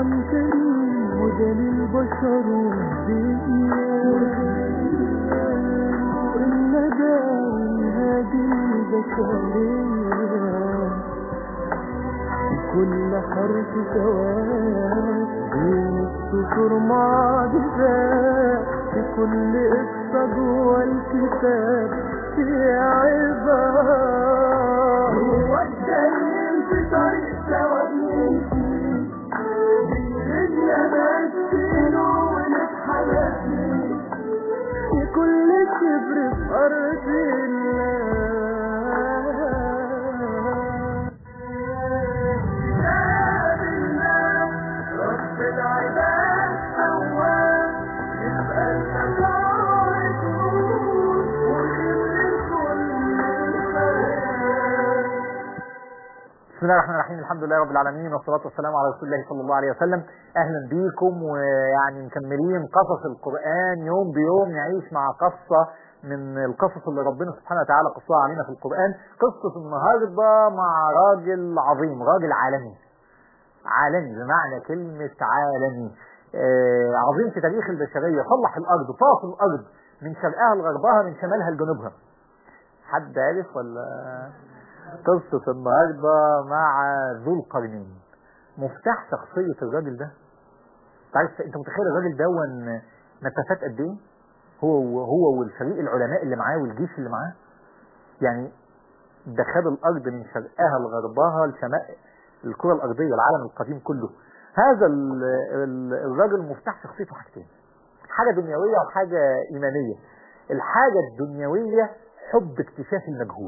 طبعا كريم وده للبشر والدنيا الندى والهادي البشرية كل حرف سواد بين السطور معجزات في كل قصة جوه الكتاب في عبارة هو اتكلم في طريق سواد بإيدنا ماشيينه ونتحرك في كل كبر في أرض الله رب العباد سواه يبقى التفاعل تموت وخير كل الخير بسم الله الرحمن الرحيم الحمد لله رب العالمين والصلاة والسلام على رسول الله صلى الله عليه وسلم أهلا بيكم ويعني مكملين قصص القرآن يوم بيوم نعيش مع قصة من القصص اللي ربنا سبحانه وتعالى قصها علينا في القرآن قصة النهاردة مع راجل عظيم راجل عالمي عالمي بمعنى كلمة عالمي آه عظيم في تاريخ البشرية صلح الأرض طاف الأرض من شرقها لغربها من شمالها لجنوبها حد عارف ولا قصة النهاردة مع ذو القرنين مفتاح شخصية الراجل ده تعرف انت متخيل الراجل ده ون مسافات قد ايه هو هو والفريق العلماء اللي معاه والجيش اللي معاه يعني ده خد الارض من شرقها لغربها لشمال الكرة الارضية العالم القديم كله هذا ال- ال- الراجل مفتاح شخصيته حاجتين حاجة دنيوية وحاجة ايمانية الحاجة الدنيوية حب اكتشاف المجهول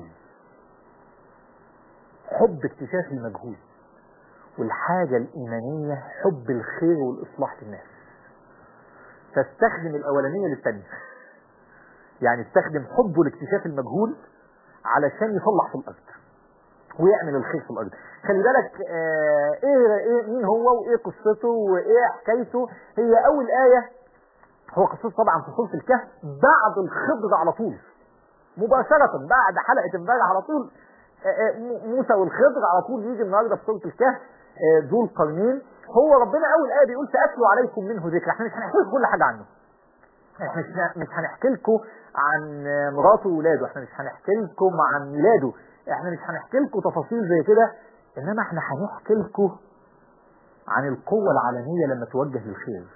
حب اكتشاف المجهول والحاجة الإيمانية حب الخير والإصلاح للناس فاستخدم الأولانية للثانية يعني استخدم حبه لاكتشاف المجهول علشان يصلح في الأرض ويعمل الخير في الأرض خلي بالك آه إيه, إيه مين هو وإيه قصته وإيه حكايته هي أول آية هو قصته طبعا في سورة الكهف بعد الخضر على طول مباشرة بعد حلقة امبارح على طول آه، آه، موسى والخضر على طول يجي النهارده في سورة الكهف آه، ذو القرنين هو ربنا أول آية بيقول سأتلو عليكم منه ذكر احنا مش هنحكي لكم كل حاجة عنه احنا مش مش هنحكي لكم عن آه، مراته وولاده احنا مش هنحكي لكم عن ميلاده احنا مش هنحكي لكم تفاصيل زي كده انما احنا هنحكي لكم عن القوة العالمية لما توجه للخير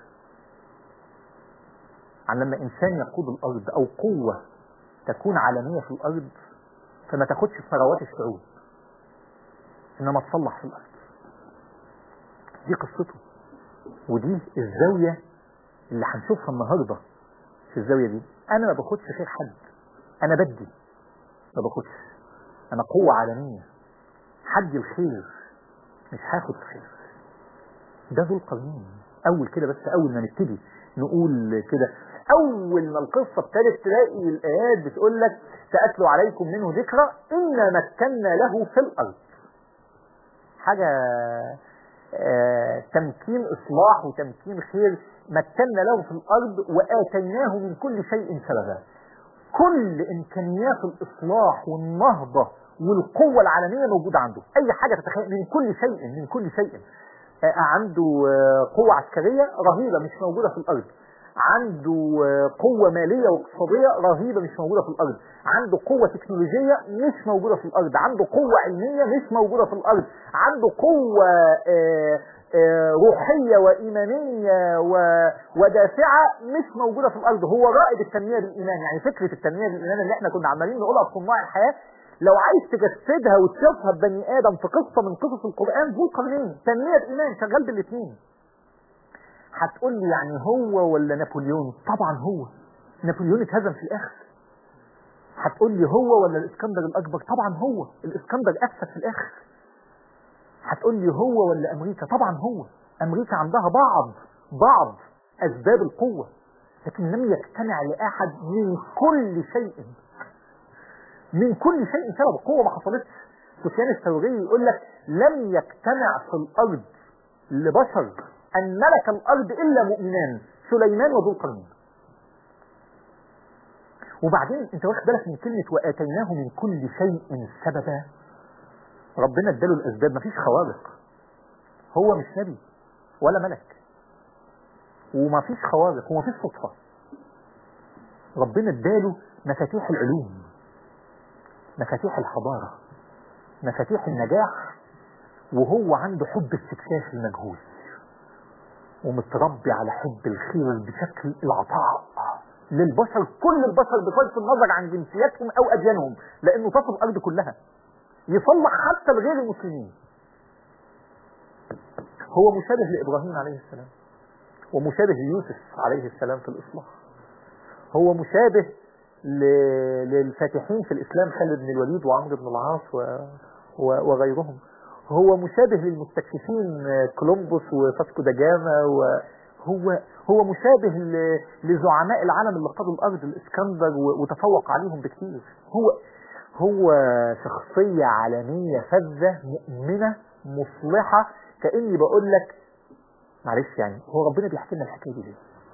عن لما انسان يقود الارض او قوة تكون عالمية في الارض فما تاخدش ثروات الشعوب انما تصلح في الارض دي قصته ودي الزاوية اللي هنشوفها النهاردة في الزاوية دي انا ما باخدش خير حد انا بدي ما باخدش انا قوة عالمية حد الخير مش هاخد الخير ده ذو القرنين اول كده بس اول ما نبتدي نقول كده اول ما القصة ابتدت تلاقي الايات بتقول لك سأتلو عليكم منه ذكرى إنا مكنا له في الارض حاجة آه، تمكين اصلاح وتمكين خير مكنا له في الارض واتيناه من كل شيء سببا كل امكانيات الاصلاح والنهضة والقوة العالمية موجودة عنده اي حاجة تتخيل من كل شيء من كل شيء آه، عنده آه، قوة عسكرية رهيبة مش موجودة في الارض عنده آه، قوة مالية واقتصادية رهيبة مش موجودة في الأرض عنده قوة تكنولوجية مش موجودة في الأرض عنده قوة علمية مش موجودة في الأرض عنده قوة آه، آه، روحية وإيمانية و- ودافعة مش موجودة في الأرض هو رائد التنمية بالإيمان يعني فكرة التنمية بالإيمان اللي احنا كنا عمالين نقولها في صناع الحياة لو عايز تجسدها وتشوفها ببني آدم في قصة من قصص القرآن ذو القرنين تنمية بإيمان شغال بالاثنين هتقول لي يعني هو ولا نابليون طبعا هو نابليون اتهزم في الاخر هتقول لي هو ولا الاسكندر الاكبر طبعا هو الاسكندر افسد في الاخر هتقول لي هو ولا امريكا طبعا هو امريكا عندها بعض بعض اسباب القوه لكن لم يجتمع لاحد من كل شيء من كل شيء سبب القوه ما حصلتش سفيان الثوري يقول لك لم يجتمع في الارض لبشر أن ملك الأرض إلا مؤمنان سليمان وذو القرنين وبعدين انت واخد بالك من كلمة وآتيناه من كل شيء سببا ربنا اداله الأسباب مفيش خوارق هو مش نبي ولا ملك وما فيش خوارق وما فيش صدفة ربنا اداله مفاتيح العلوم مفاتيح الحضارة مفاتيح النجاح وهو عنده حب استكشاف المجهول ومتربي على حب الخير بشكل العطاء للبشر كل البشر بصرف النظر عن جنسياتهم او اديانهم لانه طاف الارض كلها يصلح حتى لغير المسلمين هو مشابه لابراهيم عليه السلام ومشابه ليوسف عليه السلام في الاصلاح هو مشابه ل... للفاتحين في الاسلام خالد بن الوليد وعمرو بن العاص و... و... وغيرهم هو مشابه للمستكشفين كولومبوس وفاسكو دا جاما وهو هو مشابه ل... لزعماء العالم اللي قادوا الارض الاسكندر و... وتفوق عليهم بكثير هو هو شخصية عالمية فذة مؤمنة مصلحة كأني بقول لك معلش يعني هو ربنا بيحكي لنا الحكاية دي ليه؟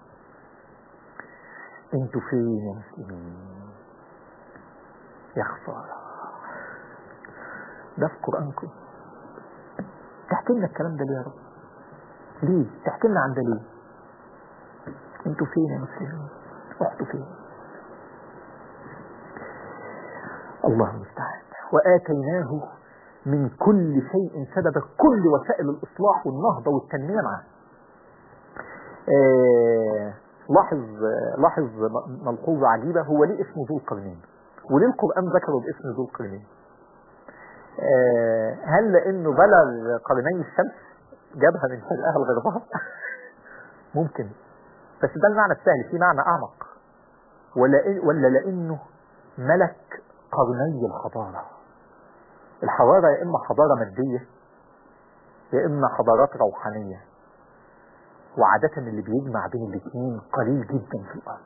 انتوا فين يا مسلمين؟ يا خسارة ده في قرآنكم تحكي لنا الكلام ده ليه يا رب؟ ليه؟ تحكي لنا عن ده ليه؟ انتوا فين يا مسلمين؟ رحتوا فين؟ الله المستعان وآتيناه من كل شيء سببا كل وسائل الإصلاح والنهضة والتنمية معاه آه لاحظ لاحظ ملحوظة عجيبة هو ليه اسمه ذو القرنين وليه القرآن ذكره باسم ذو القرنين آه هل لأنه بلغ قرني الشمس جابها من شرقها لغربها ممكن بس ده المعنى السهل في معنى أعمق ولا ولا لأنه ملك قرني الحضارة الحضارة يا إما حضارة مادية يا إما حضارات روحانية وعادة اللي بيجمع بين الاثنين قليل جدا في الأرض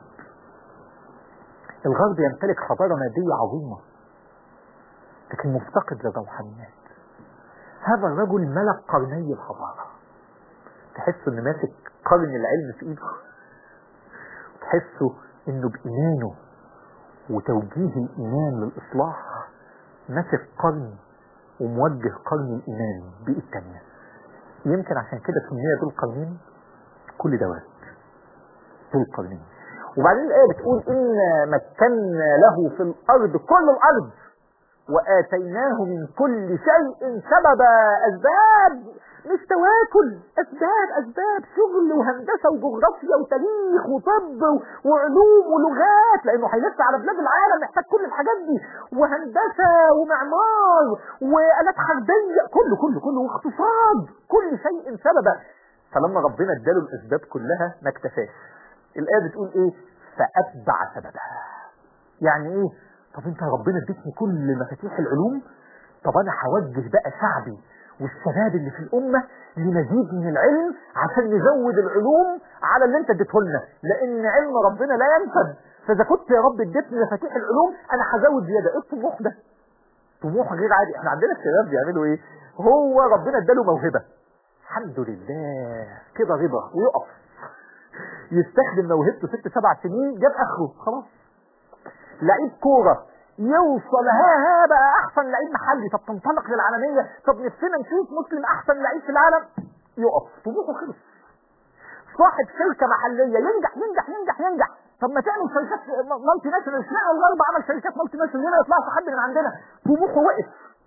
الغرب يمتلك حضارة مادية عظيمة لكن مفتقد للروحانيات هذا الرجل ملك قرني الحضارة تحس انه ماسك قرن العلم في ايده تحسه انه بإيمانه وتوجيه الإيمان للإصلاح ماسك قرن وموجه قرن الإيمان بإيد تانية يمكن عشان كده سمي ذو القرنين كل دوات ذو القرنين وبعدين الآية بتقول إن مكنا له في الأرض كل الأرض وآتيناه من كل شيء سببا أسباب مش تواكل أسباب أسباب شغل وهندسة وجغرافيا وتاريخ وطب وعلوم ولغات لأنه هيلف على بلاد العالم محتاج كل الحاجات دي وهندسة ومعمار وآلات حربية كله كله كله واقتصاد كل شيء سببا فلما ربنا اداله الأسباب كلها ما اكتفاش الآية بتقول إيه فأتبع سببها يعني إيه طب انت ربنا اديتني كل مفاتيح العلوم طب انا هوجه بقى شعبي والشباب اللي في الامه لمزيد من العلم عشان نزود العلوم على اللي انت اديته لنا لان علم ربنا لا ينفد فاذا كنت يا رب اديتني مفاتيح العلوم انا هزود زياده ايه الطموح ده طموح غير عادي احنا عندنا الشباب بيعملوا ايه هو ربنا اداله موهبه الحمد لله كده رضا ويقف يستخدم موهبته ست سبع سنين جاب اخره خلاص لعيب كورة يوصل ها ها بقى احسن لعيب محلي طب تنطلق للعالمية طب نفسنا نشوف مسلم احسن لعيب في العالم يقف طموحه خلص صاحب شركة محلية ينجح ينجح ينجح ينجح طب ما تعمل شركات مالتي ناشونال اشمعنى الغرب عمل شركات مالتي ناشونال هنا يطلعش حد من عندنا طموحه وقف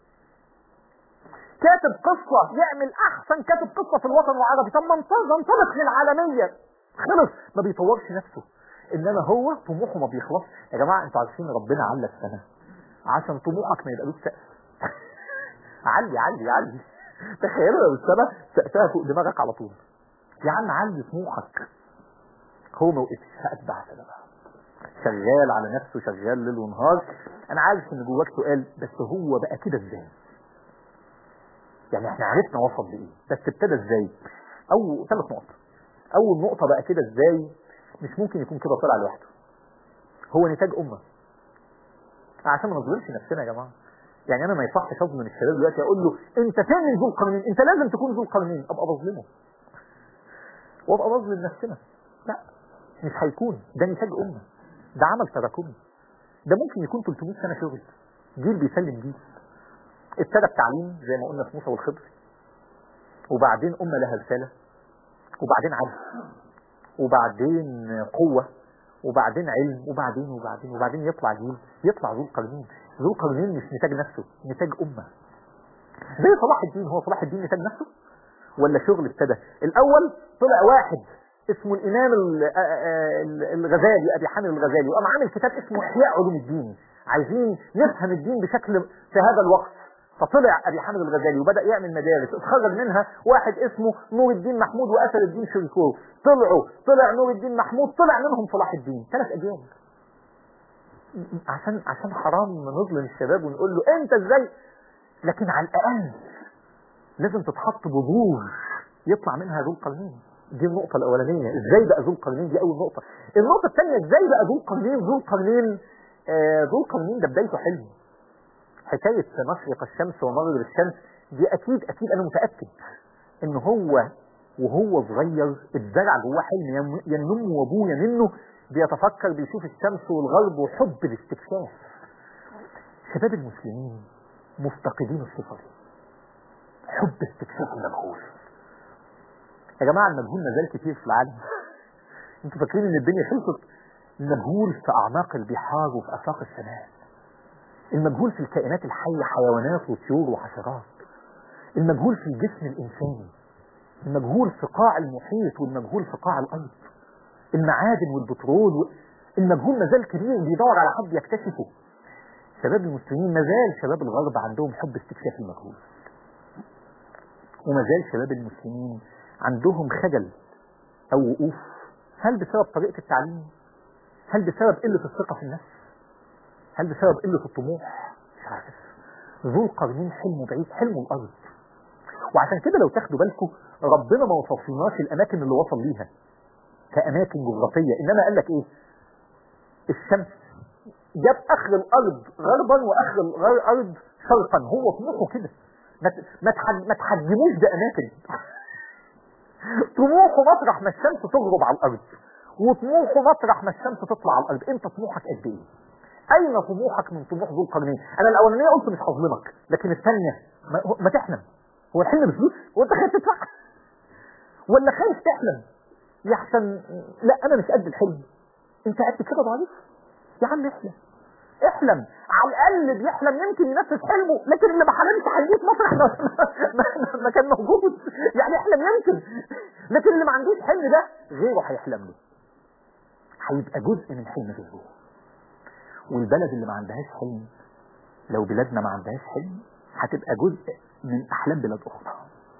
كاتب قصة يعمل احسن كاتب قصة في الوطن العربي طب ما انطلق للعالمية خلص ما بيطورش نفسه انما هو طموحه ما بيخلص يا جماعه انتوا عارفين ربنا على السنه عشان طموحك ما يبقالوش سقف علي علي علي تخيلوا لو السنه سقفها فوق دماغك على طول يا عم علي طموحك هو ما وقفش فاتبع سببها شغال على نفسه شغال ليل ونهار انا عارف ان جواك سؤال بس هو بقى كده ازاي يعني احنا عرفنا وصل لايه بس ابتدى ازاي او ثلاث نقط اول نقطه بقى كده ازاي مش ممكن يكون كده طلع لوحده هو نتاج أمة عشان ما نظلمش نفسنا يا جماعة يعني أنا ما يصحش أظلم من الشباب دلوقتي أقول له أنت فين من ذو القرنين أنت لازم تكون ذو القرنين أبقى بظلمه وأبقى بظلم نفسنا لا مش هيكون ده نتاج أمة ده عمل تراكمي ده ممكن يكون 300 سنة شغل جيل بيسلم جيل ابتدى التعليم زي ما قلنا في موسى والخضر وبعدين أمة لها رسالة وبعدين عدل وبعدين قوة وبعدين علم وبعدين وبعدين وبعدين يطلع جيل يطلع ذو القرنين ذو القرنين مش نتاج نفسه نتاج أمة زي صلاح الدين هو صلاح الدين نتاج نفسه ولا شغل ابتدى الأول طلع واحد اسمه الإمام ال- آ- آ- ال- الغزالي أبي حامد الغزالي وقام عامل كتاب اسمه إحياء علوم الدين عايزين نفهم الدين بشكل في هذا الوقت فطلع أبي حامد الغزالي وبدأ يعمل مدارس اتخرج منها واحد اسمه نور الدين محمود وأسد الدين شريكور طلعوا طلع نور الدين محمود طلع منهم صلاح الدين ثلاث أجيال عشان عشان حرام نظلم الشباب ونقول له انت ازاي لكن على الاقل لازم تتحط بذور يطلع منها ذو القرنين دي النقطة الأولانية ازاي بقى ذو القرنين دي أول نقطة النقطة الثانية ازاي بقى ذو القرنين ذو القرنين آه ذو القرنين ده بدايته حلم حكاية مشرق الشمس ومغرب الشمس دي أكيد أكيد أنا متأكد إن هو وهو صغير اتزرع جواه حلم يم- ينم وابوه يمنه بيتفكر بيشوف الشمس والغرب وحب الاستكشاف شباب المسلمين مفتقدين الصفة دي حب استكشاف المجهول يا جماعة المجهول ما زال كتير في العالم انتوا فاكرين ان الدنيا خلصت المجهول في اعماق البحار وفي افاق السماء المجهول في الكائنات الحية حيوانات وطيور وحشرات المجهول في الجسم الانساني المجهول في قاع المحيط والمجهول في قاع الارض المعادن والبترول و... المجهول ما زال كبير بيدور على حد يكتشفه شباب المسلمين ما زال شباب الغرب عندهم حب استكشاف المجهول وما زال شباب المسلمين عندهم خجل او وقوف هل بسبب طريقة التعليم هل بسبب قلة الثقة في النفس هل بسبب قلة الطموح مش عارف ذو القرنين حلمه بعيد حلمه الارض وعشان كده لو تاخدوا بالكم ربنا ما وصفناش الاماكن اللي وصل ليها كاماكن جغرافيه انما قال لك ايه الشمس جاب اخر الارض غربا واخر الارض شرقا هو طموحه كده ما ت- ما تحج- ما تحجموش باماكن طموحه مطرح ما الشمس تغرب على الارض وطموحه مطرح ما الشمس تطلع على الارض انت طموحك قد ايه اين طموحك من طموح ذو القرنين انا الاولانيه قلت مش هظلمك لكن الثانيه ما, ما تحلم هو الحلم بفلوس هو انت خايف تدفع ولا خايف تحلم يحسن لا انا مش قد الحلم انت قد كده ضعيف يا عم احلم احلم على الاقل بيحلم يمكن ينفذ حلمه لكن اللي ما حلمش هيموت مطرح ما, ما, ما كان موجود يعني احلم يمكن لكن اللي ما عندوش حلم ده غيره هيحلم له هيبقى جزء من حلم غيره والبلد اللي ما عندهاش حلم لو بلادنا ما عندهاش حلم هتبقى جزء من احلام بلاد اخرى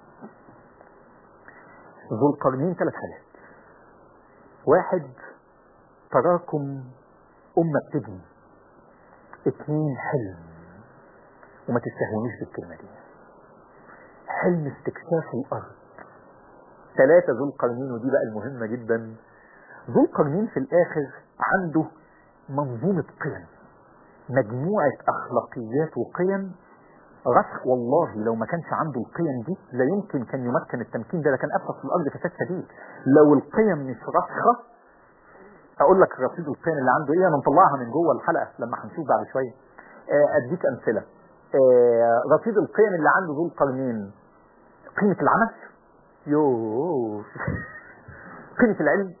ذو القرنين ثلاث حاجات واحد تراكم أمة بتبني اتنين حلم وما تستهونيش بالكلمة دي حلم استكشاف الأرض ثلاثة ذو القرنين ودي بقى المهمة جدا ذو القرنين في الآخر عنده منظومة قيم مجموعة أخلاقيات وقيم رسخ والله لو ما كانش عنده القيم دي لا يمكن كان يمكن التمكين ده ده كان أبسط في الأرض فساد شديد لو القيم مش راسخة أقول لك رصيد القيم اللي عنده إيه أنا مطلعها من جوه الحلقة لما هنشوف بعد شوية آه، أديك أمثلة آه، رصيد القيم اللي عنده ذو القرنين قيمة العمل يوه قيمة العلم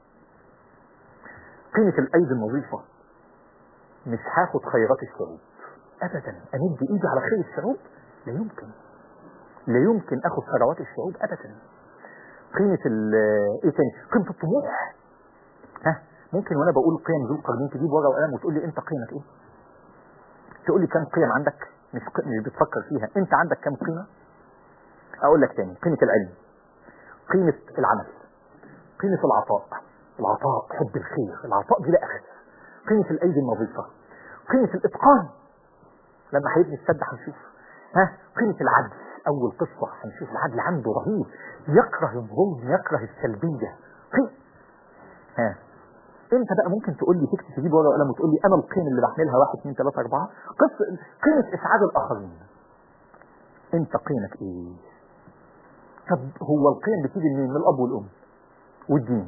قيمة الأيدي النظيفة مش هاخد خيرات الشعوب ابدا امد ايدي على خير الشعوب لا يمكن لا يمكن اخد ثروات الشعوب ابدا قيمة ال ايه تاني قيمة الطموح ها ممكن وانا بقول قيم ذو القرنين تجيب ورقة وقلم وتقول لي انت قيمك ايه تقول لي كم قيم عندك مش ق- مش بتفكر فيها انت عندك كم قيمة اقول لك تاني قيمة العلم قيمة العمل قيمة العطاء العطاء حب الخير العطاء بلا اخذ قيمة الايدي النظيفة قيمة الاتقان لما هيبني السد هنشوف ها قيمة العدل أول قصة هنشوف العدل عنده رهيب يكره الظلم يكره السلبية قيم ها انت بقى ممكن تقول لي تكتب تجيب ورقه وقلم وتقول لي انا القيم اللي بعملها واحد اثنين ثلاثة أربعة قصة قيمة إسعاد الآخرين انت قيمك ايه؟ طب هو القيم بتيجي منين؟ من الأب والأم والدين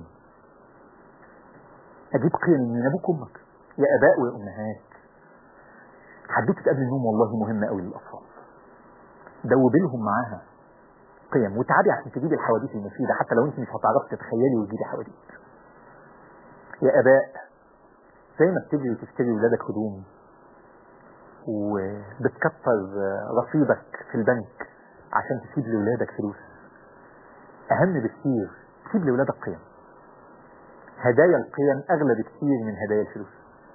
أجيب قيم من أبوك وأمك يا آباء ويا أمهات حدوته قبل النوم والله مهمة قوي للأطفال دوب لهم معاها قيم وتعبي عشان تجيبي الحواديت المفيدة حتى لو انت مش هتعرفي تتخيلي وتجيبي حواديت يا اباء زي ما بتجري تشتري ولادك هدوم وبتكتر رصيدك في البنك عشان تسيب لولادك فلوس اهم بكتير تسيب لولادك قيم هدايا القيم اغلى بكتير من هدايا الفلوس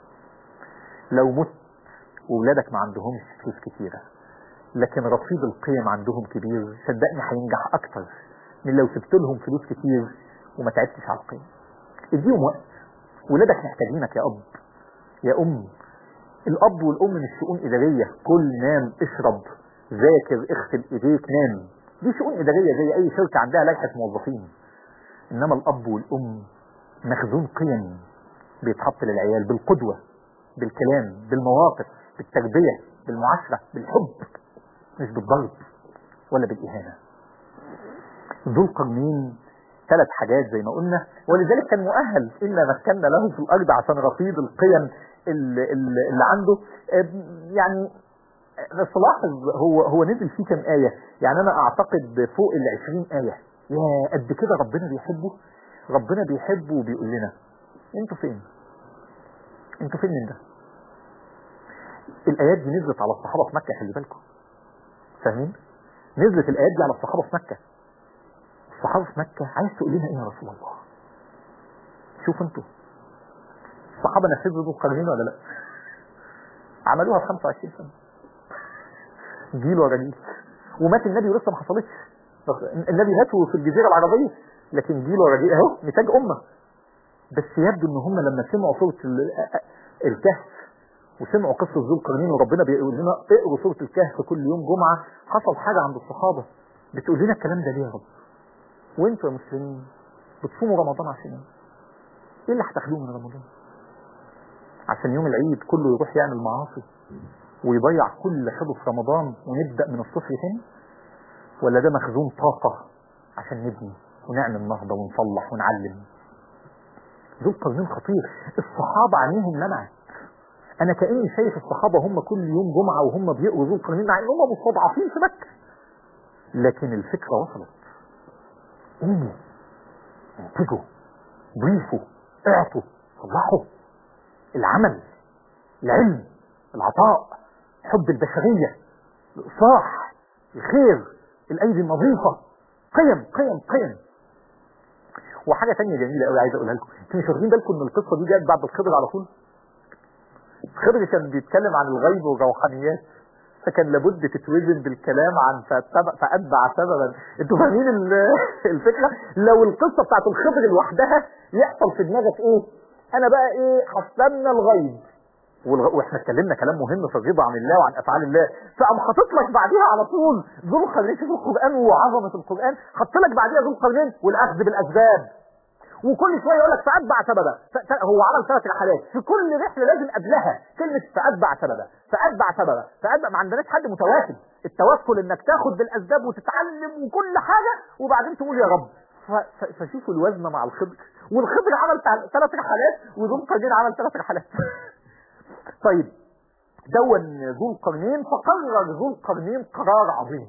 لو مت وولادك ما عندهمش فلوس كتيره لكن رصيد القيم عندهم كبير صدقني هينجح اكتر من لو سبت لهم فلوس كتير وما تعبتش على القيم اديهم وقت ولادك محتاجينك يا اب يا ام الاب والام مش شؤون اداريه كل نام اشرب ذاكر اغسل ايديك نام دي شؤون اداريه زي اي شركه عندها لائحه موظفين انما الاب والام مخزون قيم بيتحط للعيال بالقدوه بالكلام بالمواقف بالتربيه بالمعاشره بالحب مش بالضرب ولا بالاهانه ذو القرنين ثلاث حاجات زي ما قلنا ولذلك كان مؤهل إلا مكنا له في الأرض عشان رصيد القيم اللي, اللي عنده يعني بس لاحظ هو هو نزل فيه كام آية يعني أنا أعتقد فوق ال 20 آية يا قد كده ربنا بيحبه ربنا بيحبه وبيقول لنا انتوا فين انتوا فين من ده الآيات دي نزلت على الصحابة في مكة خلي بالكم فاهمين نزلت الآيات دي على الصحابة في مكة الصحابة في مكة عايز تقول لنا ايه يا رسول الله شوف انتوا الصحابة نفذوا ذو القرنين ولا لا عملوها في 25 سنة جيل ورا جيل ومات النبي ولسه ما حصلتش النبي مات في الجزيرة العربية لكن جيل ورا جيل اهو نتاج أمة بس يبدو ان هم لما سمعوا سورة الكهف وسمعوا قصة ذو القرنين وربنا بيقول لنا اقروا سورة الكهف كل يوم جمعة حصل حاجة عند الصحابة بتقول لنا الكلام ده ليه يا رب وانتوا يا مسلمين بتصوموا رمضان عشان ايه؟ ايه اللي هتاخدوه من رمضان؟ عشان يوم العيد كله يروح يعمل معاصي ويضيع كل حدث رمضان ونبدأ من الصفر تاني؟ ولا ده مخزون طاقة عشان نبني ونعمل نهضة ونصلح ونعلم؟ ذو القرنين خطير الصحابة عينيهم لمعت انا كاني شايف الصحابه هم كل يوم جمعه وهم بيقروا ذو القرنين مع ان هم مستضعفين في مكه لكن الفكره وصلت قوموا انتجوا ضيفوا اعطوا صلحوا العمل العلم العطاء حب البشريه الاصلاح الخير الايدي النظيفه قيم قيم قيم وحاجه ثانيه جميله قوي عايز اقولها لكم انتوا مش واخدين بالكم ان القصه دي جت بعد الخضر على طول خضر كان بيتكلم عن الغيب والروحانيات فكان لابد تتوزن بالكلام عن فأتبع سببا انتوا فاهمين الفكرة لو القصة بتاعت الخضر لوحدها يحصل في دماغك ايه انا بقى ايه هستنى الغيب واحنا اتكلمنا كلام مهم في الرضا عن الله وعن افعال الله فقام حاطط لك بعديها على طول ذو القرنين في القران وعظمه القران حط لك بعديها ذو القرنين والاخذ بالاسباب وكل شويه يقول لك فاتبع سببا هو عمل ثلاث رحلات في كل رحله لازم قبلها كلمه فاتبع سببا فاتبع سببا فاتبع ما عندناش حد متواكل التوكل انك تاخد بالاسباب وتتعلم وكل حاجه وبعدين تقول يا رب فشوفوا الوزن مع الخضر والخضر عمل ثلاث رحلات وذو القرنين عمل ثلاث رحلات طيب دون ذو القرنين فقرر ذو القرنين قرار عظيم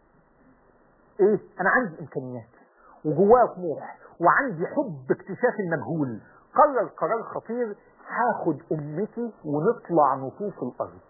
ايه انا عندي امكانيات وجواه طموح وعندي حب اكتشاف المجهول قرر قرار خطير هاخد امتي ونطلع نطوف الارض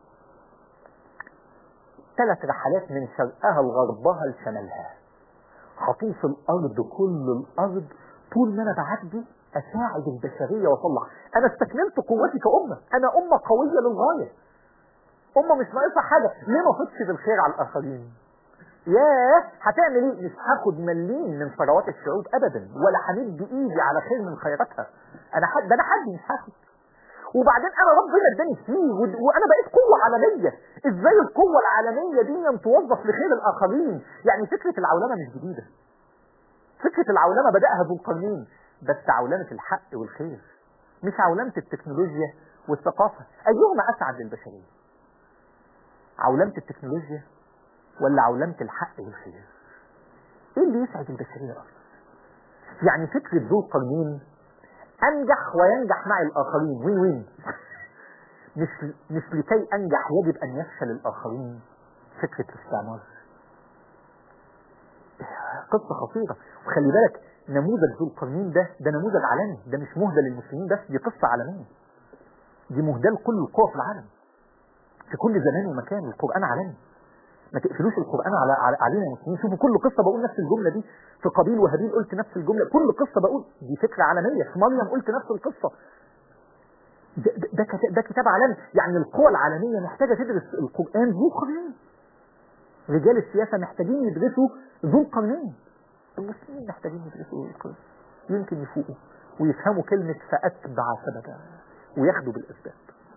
ثلاث رحلات من شرقها لغربها لشمالها هطوف الارض كل الارض طول ما انا بعدي اساعد البشريه واصلح انا استكملت قوتي كامه انا امه قويه للغايه امه مش ناقصها حاجه ليه ما فضش بالخير على الاخرين ياه هتعمل ايه مش هاخد مليم من ثروات الشعوب ابدا ولا همد ايدي على خير من خيراتها انا حد ده انا حد مش هاخد وبعدين انا ربنا اداني فيه وانا بقيت قوه عالميه ازاي القوه العالميه دي توظف لخير الاخرين يعني فكره العولمه مش جديده فكره العولمه بداها ذو القرنين بس عولمه الحق والخير مش عولمه التكنولوجيا والثقافه ايهما اسعد للبشريه عولمه التكنولوجيا ولا عولمة الحق والخير ايه اللي يسعد البشرية اكتر يعني فكرة ذو القرنين انجح وينجح مع الاخرين وين وين مش مش لكي انجح يجب ان يفشل الاخرين فكرة الاستعمار قصة خطيرة وخلي بالك نموذج ذو القرنين ده ده نموذج عالمي ده مش مهدى للمسلمين بس دي قصة عالمية دي مهدى لكل القوى في العالم في كل زمان ومكان القرآن عالمي ما تقفلوش القرآن على على- علينا يا مسلمين شوفوا كل قصة بقول نفس الجملة دي في قابيل وهابيل قلت نفس الجملة كل قصة بقول دي فكرة عالمية في مريم قلت نفس القصة ده, ده, ده, كت- ده كتاب عالمي يعني القوى العالمية محتاجة تدرس القرآن ذو قرنين رجال السياسة محتاجين يدرسوا ذو القرنين المسلمين محتاجين يدرسوا ذو القرنين يمكن يفوقوا ويفهموا كلمة فأتبع سببا وياخدوا بالأسباب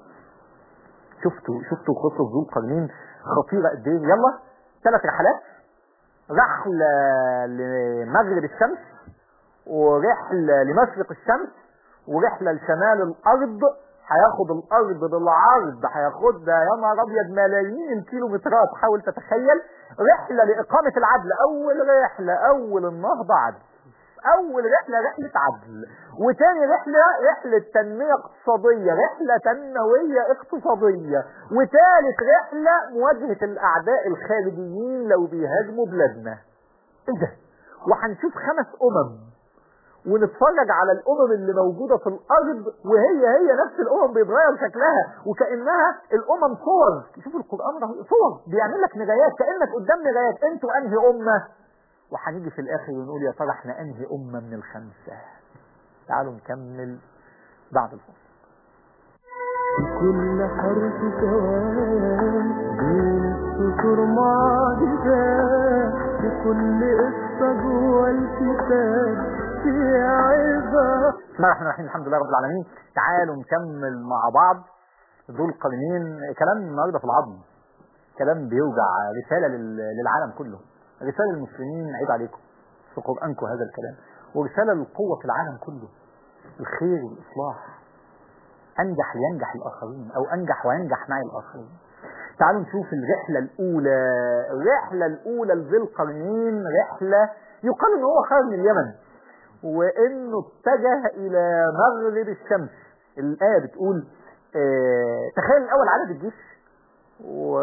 شفتوا شفتوا قصة ذو القرنين خطيرة قد ايه يلا ثلاث رحلات رحلة لمغرب الشمس ورحلة لمشرق الشمس ورحلة لشمال الأرض هياخد الأرض بالعرض هياخدها يا نهار أبيض ملايين الكيلومترات حاول تتخيل رحلة لإقامة العدل أول رحلة أول النهضة عدل أول رحلة رحلة عدل وتاني رحلة رحلة تنمية اقتصادية رحلة تنموية اقتصادية وتالت رحلة مواجهة الأعداء الخارجيين لو بيهاجموا بلادنا ايه ده وهنشوف خمس أمم ونتفرج على الامم اللي موجودة في الارض وهي هي نفس الامم بيتغير شكلها وكأنها الامم صور شوف القرآن رهيب صور بيعمل لك نغايات كأنك قدام نغايات انتوا انهي امة وهنيجي في الاخر ونقول يا ترى احنا انهي امة من الخمسة تعالوا نكمل بعد الفصل في كل حرف كلام بين السطور معجزات في كل قصة جوه الكتاب في عظة بسم الله الرحمن الرحيم الحمد لله رب العالمين تعالوا نكمل مع بعض ذو القرنين كلام النهارده في العظم كلام بيوجع رسالة لل- للعالم كله رسالة للمسلمين عيب عليكم في قرآنكم هذا الكلام ورسالة للقوة في العالم كله الخير والإصلاح أنجح ينجح الآخرين أو أنجح وينجح معي الآخرين تعالوا نشوف الرحلة الأولى الرحلة الأولى لذي القرنين رحلة يقال إن هو خرج من اليمن وإنه اتجه إلى مغرب الشمس الآية بتقول آه تخيل الأول عدد الجيش و...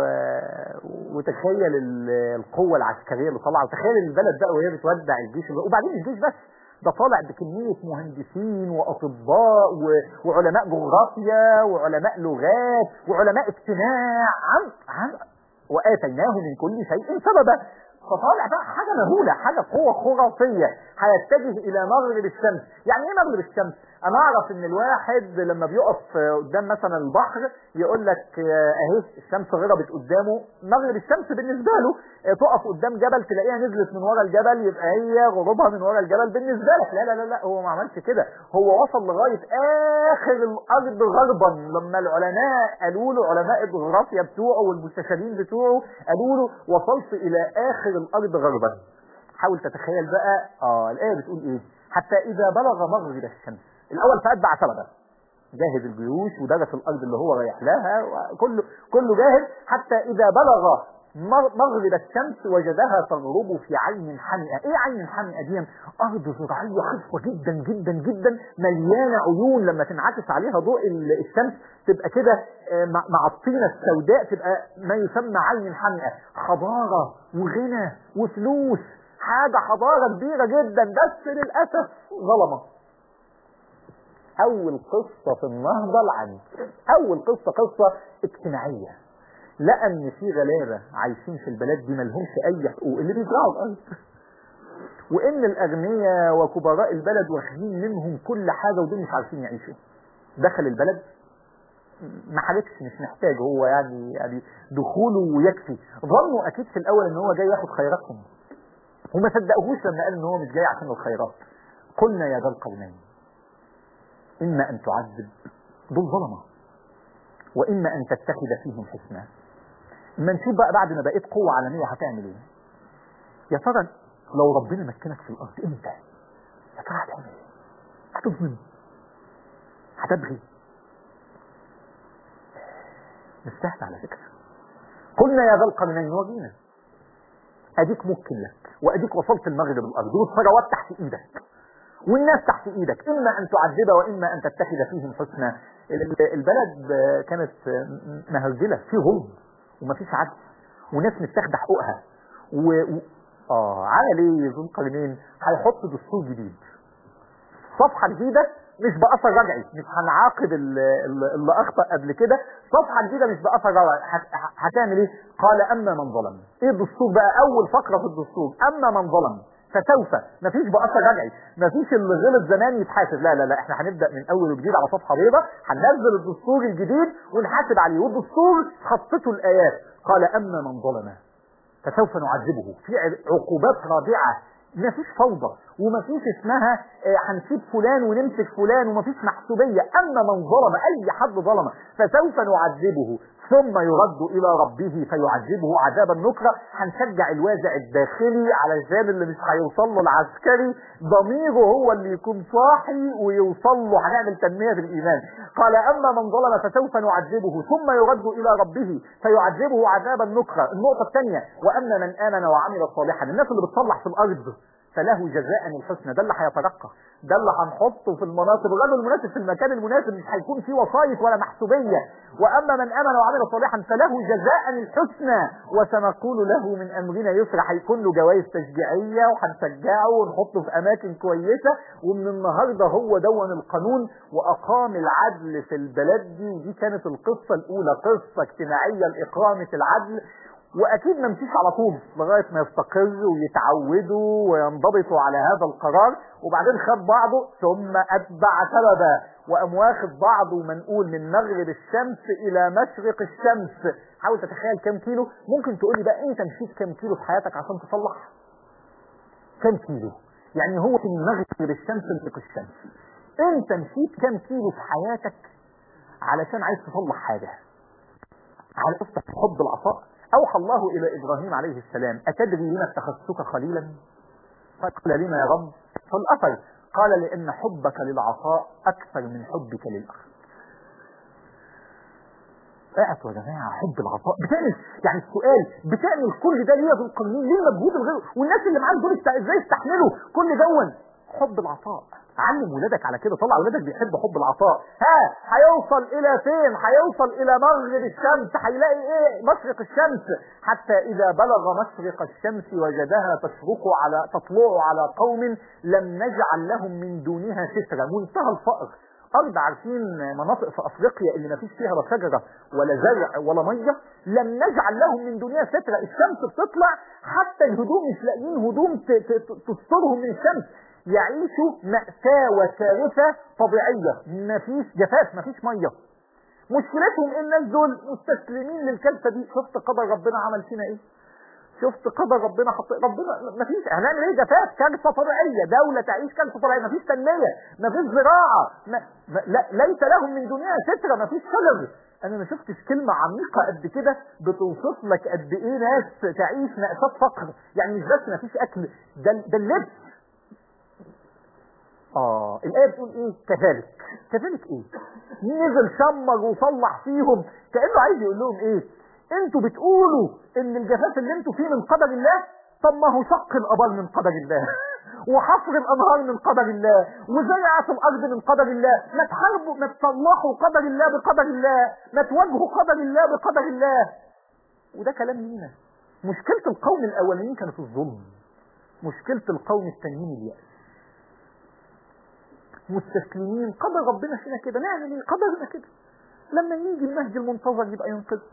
وتخيل ال- القوة العسكرية اللي طالعة وتخيل البلد بقى وهي بتودع الجيش وبعدين الجيش بس ده طالع بكمية مهندسين وأطباء و... وعلماء جغرافيا وعلماء لغات وعلماء اجتماع عن عن وآتيناه من كل شيء سببا فطالع بقى حاجة مهولة حاجة قوة خرافية هيتجه إلى مغرب الشمس يعني إيه مغرب الشمس أنا أعرف إن الواحد لما بيقف قدام مثلا البحر يقول لك آه، أهي الشمس غربت قدامه مغرب الشمس بالنسبة له آه، تقف قدام جبل تلاقيها نزلت من ورا الجبل يبقى هي غروبها من ورا الجبل بالنسبة لك لا لا لا لا هو ما عملش كده هو وصل لغاية آخر الأرض غربا لما العلماء قالوا له علماء الجغرافيا بتوعه والمستشارين بتوعه قالوا له وصلت إلى آخر الأرض غربا حاول تتخيل بقى اه الآية بتقول إيه حتى إذا بلغ مغرب الشمس الأول فأتبع سببا جاهز الجيوش ودرس الأرض اللي هو رايح لها وكله كله جاهز حتى إذا بلغ مغ- مغرب الشمس وجدها تغرب في عين حمئة ايه عين حمئة دي ارض زراعية خصبة جدا جدا جدا مليانة عيون لما تنعكس عليها ضوء ال- الشمس تبقى كده آه، مع مع الطينة السوداء تبقى ما يسمى عين حمئة حضارة وغنى وفلوس حاجة حضارة كبيرة جدا بس للأسف ظلمة أول قصة في النهضة العنف أول قصة قصة اجتماعية لقى ان في غلابه عايشين في البلد دي ملهمش اي حقوق اللي بيزرعوا الارض وان الاغنياء وكبراء البلد واخدين منهم كل حاجه ودول مش عارفين يعيشوا دخل البلد ما حاربش مش محتاج هو يعني يعني دخوله يكفي ظنوا اكيد في الاول ان هو جاي ياخد خيراتهم وما صدقوهوش لما قال ان هو مش جاي عشان الخيرات قلنا يا ذا القرنين اما ان تعذب دول ظلمه واما ان تتخذ فيهم حسنا اما نشوف بقى بعد ما بقيت قوة عالمية هتعمل ايه يا ترى لو ربنا مكنك في الارض انت يا ترى هتعمل ايه هتظلم هتبغي مش سهل على فكرة قلنا يا ذا القرنين وجينا اديك ممكن لك واديك وصلت المغرب الارض والثروات تحت ايدك والناس تحت ايدك اما ان تعذب واما ان تتخذ فيهم حسنا ال- البلد آه، كانت آه، م- مهزله في ظلم ومفيش عدل وناس متاخده حقوقها و- و- اه عمل ايه ذو القرنين هيحط دستور جديد صفحه جديده مش باثر رجعي مش هنعاقب ال- ال- اللي اخطا قبل كده صفحه جديده مش باثر رجعي هت- هتعمل ايه قال اما من ظلم ايه الدستور بقى اول فقره في الدستور اما من ظلم فسوف مفيش باثر رجعي مفيش اللي غلط زمان يتحاسب لا لا لا احنا هنبدا من اول وجديد على صفحه بيضاء هننزل الدستور الجديد ونحاسب عليه والدستور خطته الايات قال اما من ظلم فسوف نعذبه في عقوبات رادعة مفيش فوضى ومفيش اسمها آه، هنسيب فلان ونمسك فلان ومفيش محسوبية أما من ظلم أي حد ظلم فسوف نعذبه ثم يرد إلى ربه فيعذبه عذابا نكرا هنشجع الوازع الداخلي علشان اللي مش هيوصل له العسكري ضميره هو اللي يكون صاحي ويوصل له هنعمل تنمية في الإيمان قال أما من ظلم فسوف نعذبه ثم يرد إلى ربه فيعذبه عذابا نكرا النقطة الثانية وأما من آمن وعمل صالحا الناس اللي بتصلح في الأرض فله جزاء الحسنى ده اللي هيترقى ده اللي هنحطه في المناصب الرجل المناسب في المكان المناسب مش هيكون فيه وسايط ولا محسوبية وأما من آمن وعمل صالحا فله جزاء الحسنى وسنقول له من أمرنا يسرا هيكون له جوائز تشجيعية وهنشجعه ونحطه في أماكن كويسة ومن النهاردة هو دون القانون وأقام العدل في البلد دي ودي كانت القصة الأولى قصة اجتماعية لإقامة العدل واكيد ما نمشيش على طول لغايه ما يستقروا ويتعودوا وينضبطوا على هذا القرار وبعدين خد بعضه ثم اتبع سببا وقام واخد بعضه منقول من مغرب الشمس الى مشرق الشمس حاول تتخيل كم كيلو ممكن تقول لي بقى انت مشيت كم كيلو في حياتك عشان تصلح كم كيلو يعني هو من مغرب الشمس لمشرق الشمس انت مشيت كم كيلو في حياتك علشان عايز تصلح حاجه على قصة حب العطاء أوحى الله إلى إبراهيم عليه السلام أتدري لما اتخذتك خليلا قال لما يا رب فالأثر قال لأن حبك للعطاء أكثر من حبك للأخذ اعطوا يا جماعة حب العطاء بتعمل يعني السؤال بتعمل كل ده ليه ذو القرنين ليه المجهود الغير والناس اللي معاك دول است- ازاي استحملوا كل دون حب العطاء علم ولادك على كده طلع ولادك بيحبوا حب العطاء ها هيوصل الى فين هيوصل الى مغرب الشمس هيلاقي ايه مشرق الشمس حتى اذا بلغ مشرق الشمس وجدها تشرق على تطلع على قوم لم نجعل لهم من دونها سترا منتهى الفقر أرض عارفين مناطق في أفريقيا اللي ما فيش فيها لا شجرة ولا زرع ولا مية لم نجعل لهم من دنيا سترة الشمس بتطلع حتى الهدوم مش لاقيين هدوم ت- ت- ت- تسترهم من الشمس يعيشوا مأساة وكارثة طبيعية مفيش جفاف مفيش مية مشكلتهم إيه الناس دول مستسلمين للكارثة دي شفت قدر ربنا عمل فينا ايه شفت قدر ربنا حط ربنا مفيش هنعمل ايه جفاف كارثه طبيعيه دوله تعيش كارثه طبيعيه مفيش تنميه مفيش زراعه ما ما لا ليس لهم من دنيا ستره مفيش شجر انا ما شفتش كلمه عميقه قد كده بتوصف لك قد ايه ناس تعيش مأساة فقر يعني مش بس مفيش اكل ده ده اللبس اه الايه بتقول ايه كذلك كذلك ايه نزل شمر وصلح فيهم كانه عايز يقول لهم ايه انتوا بتقولوا ان الجفاف اللي انتوا فيه من قدر الله طب ما هو شق الابار من قدر الله وحفر الانهار من قدر الله وزرعة الارض من قدر الله ما تحاربوا ما تصلحوا قدر الله بقدر الله ما تواجهوا قدر الله بقدر الله وده كلام لينا مشكلة القوم الاولين كانت الظلم مشكلة القوم التانيين اليأس مستسلمين قدر ربنا فينا كده نعمل ايه قدرنا كده لما يجي المهدي المنتظر يبقى ينقذنا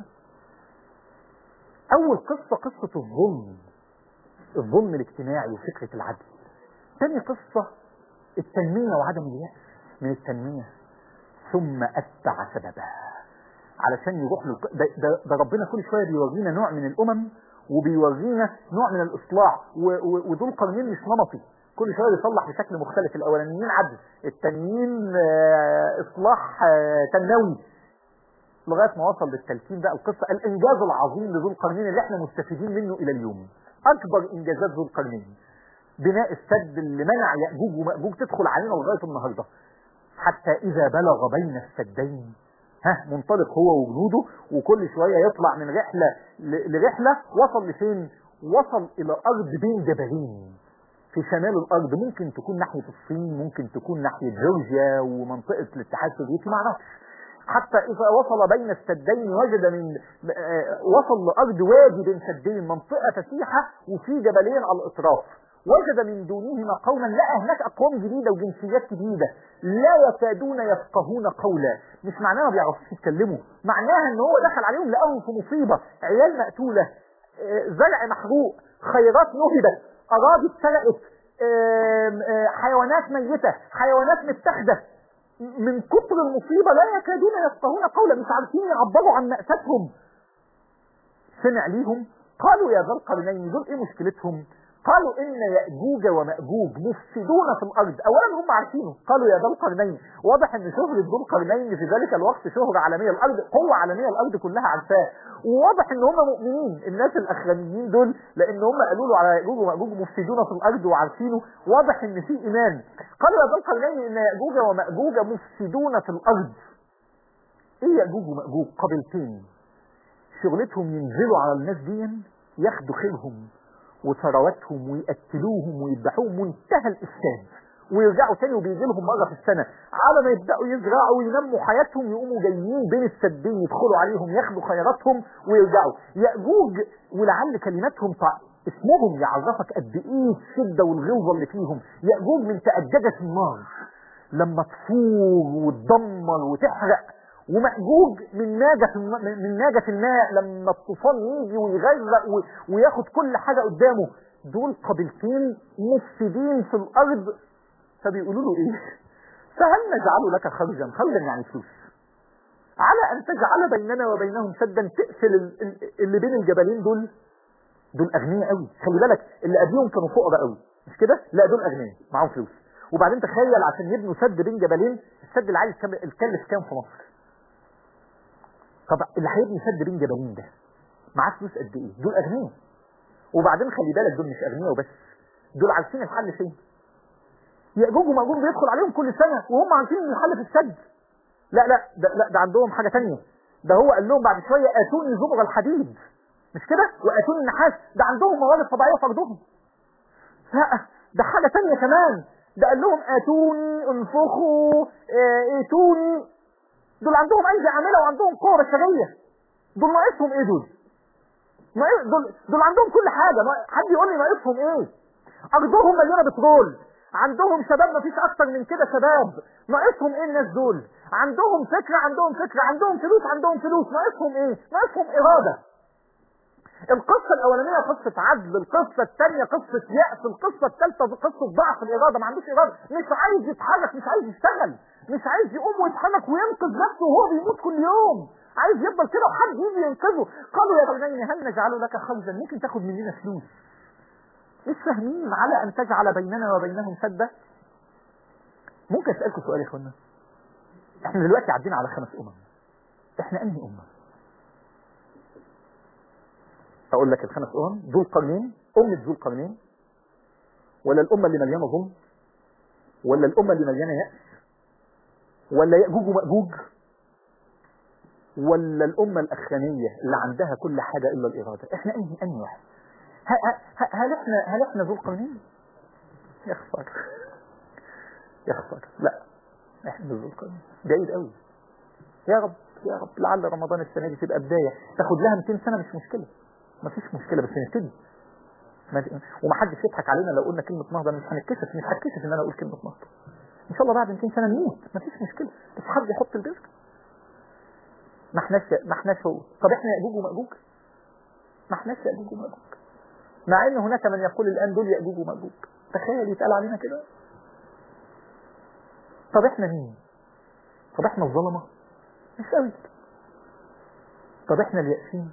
اول قصة قصة الظلم الظلم الاجتماعي وفكرة العدل تاني قصة التنمية وعدم اليأس من التنمية ثم أتبع سببها علشان يروح له ده, ده, ده ربنا كل شوية بيورينا نوع من الأمم وبيورينا نوع من الإصلاح و- و- ودول قرنين مش نمطي كل شوية بيصلح بشكل مختلف الأولانيين عدل التانيين آه، إصلاح آه، تنموي لغايه ما وصل للتلكين بقى القصه الانجاز العظيم لذو القرنين اللي احنا مستفيدين منه الى اليوم اكبر انجازات ذو القرنين بناء السد اللي منع ياجوج وماجوج تدخل علينا لغايه النهارده حتى اذا بلغ بين السدين ها منطلق هو وجنوده وكل شويه يطلع من رحله ل- لرحله وصل لفين؟ وصل الى ارض بين جبلين في شمال الارض ممكن تكون ناحيه الصين ممكن تكون ناحيه جورجيا ومنطقه الاتحاد السوفيتي ما اعرفش حتى إذا وصل بين السدين وجد من آه، وصل لأرض وادي بين سدين منطقة فسيحة وفي جبلين على الأطراف وجد من دونهما قوما لقى هناك أقوام جديدة وجنسيات جديدة لا يكادون يفقهون قولا مش معناها ما بيعرفوش يتكلموا معناها ان هو دخل عليهم لقاهم في مصيبة عيال مقتولة آه، زرع محروق خيرات نهبت أراضي اتسرقت آم، آه، حيوانات ميتة حيوانات متاخدة من كتر المصيبة لا يكادون يفقهون قولا مش عارفين يعبروا عن مأساتهم سمع ليهم قالوا يا ذا القرنين دول ايه مشكلتهم قالوا ان يأجوج ومأجوج مفسدون في الارض اولا هم عارفينه قالوا يا ذا القرنين واضح ان شهرة ذو القرنين في ذلك الوقت شهرة عالمية الارض قوة عالمية الارض كلها عارفاه وواضح ان هم مؤمنين الناس الاخرانيين دول لان هم قالوا له على يأجوج ومأجوج مفسدون في الارض وعارفينه واضح ان في ايمان قالوا يا ذا القرنين ان يأجوج ومأجوج مفسدون في الارض ايه يأجوج ومأجوج قبيلتين شغلتهم ينزلوا على الناس دي ياخدوا خيرهم وثرواتهم ويقتلوهم ويذبحوهم منتهى الافساد ويرجعوا تاني وبيجي لهم مره في السنه على ما يبداوا يزرعوا وينموا حياتهم يقوموا جايين بين السدين يدخلوا عليهم ياخدوا خيراتهم ويرجعوا ياجوج ولعل كلماتهم طع... اسمهم يعرفك قد ايه الشده والغلظه اللي فيهم ياجوج من تاججه النار لما تفور وتدمر وتحرق ومأجوج من ناجة الم- من ناجة الماء لما الطوفان يجي ويغرق و- وياخد كل حاجة قدامه دول قبيلتين مفسدين في الأرض فبيقولوا له إيه؟ فهل نجعل لك خرجا خرجا يعني فلوس على أن تجعل بيننا وبينهم سدا تقفل ال- ال- اللي بين الجبلين دول دول أغنياء قوي خلي بالك اللي قبلهم كانوا فقراء قوي مش كده؟ لا دول أغنياء معاهم فلوس وبعدين تخيل عشان يبنوا سد بين جبلين السد اللي عايز كام الكلف كام في مصر طب اللي هيبني سد بين جبلين ده معاه فلوس قد ايه دول اغنياء وبعدين خلي بالك دول مش اغنياء وبس دول عارفين الحل فين ياجوج وماجوج بيدخل عليهم كل سنه وهم عارفين ان الحل في السد لا لا ده لا ده عندهم حاجه تانية ده هو قال لهم بعد شويه اتوني زبر الحديد مش كده واتوني النحاس ده عندهم موارد طبيعيه في ارضهم لا ده حاجه تانية كمان ده قال لهم اتوني انفخوا اه، ائتوني دول عندهم ايدي عامله وعندهم قوه بشريه دول ناقصهم ايه دول ناقص- دول دول عندهم كل حاجه ما- حد يقول لي ناقصهم ايه ارضهم مليانه بترول عندهم شباب مفيش اكتر من كده شباب ناقصهم ايه الناس دول عندهم فكره عندهم فكره عندهم فلوس عندهم فلوس ناقصهم ايه ناقصهم اراده القصة الأولانية قصة عدل، القصة الثانية قصة يأس، القصة الثالثة قصة ضعف الإرادة، ما عندوش إرادة، مش عايز يتحرك، مش عايز يشتغل، مش عايز يقوم ويتحرك وينقذ نفسه وهو بيموت كل يوم، عايز يفضل كده وحد يجي ينقذه، قالوا يا بني هل نجعل لك خرجا ممكن تاخد مننا فلوس؟ مش فاهمين على أن تجعل بيننا وبينهم سدا؟ ممكن أسألكم سؤال يا إخوانا؟ إحنا دلوقتي عدينا على خمس أمم. إحنا أنهي أمة؟ اقول لك الخمس امم ذو القرنين امه ذو القرنين ولا الامه اللي مليانه ظلم ولا الامه اللي مليانه ياس ولا ياجوج وماجوج ولا الامه الاخرانيه اللي عندها كل حاجه الا الاراده احنا انهي انهي واحد ه- ه- هل احنا هل احنا ذو القرنين يا خساره يا خساره لا احنا ذو القرنين بعيد قوي يا رب يا رب لعل رمضان السنه دي تبقى بدايه تاخد لها 200 سنه مش مشكله مفيش مشكله بس نبتدي ما- ومحدش يضحك علينا لو قلنا كلمه نهضه أنا مش هنتكسف مش هتكسف ان انا اقول كلمه نهضه ان شاء الله بعد 200 سنه نموت مفيش مشكله بس حد يحط البذر ما احناش ما احناش هو طب احنا ياجوج وماجوج ما احناش ياجوج وماجوج مع ان هناك من يقول الان دول ياجوج وماجوج تخيل يتقال علينا كده طب احنا مين طب احنا الظلمه مش قوي طب احنا اليائسين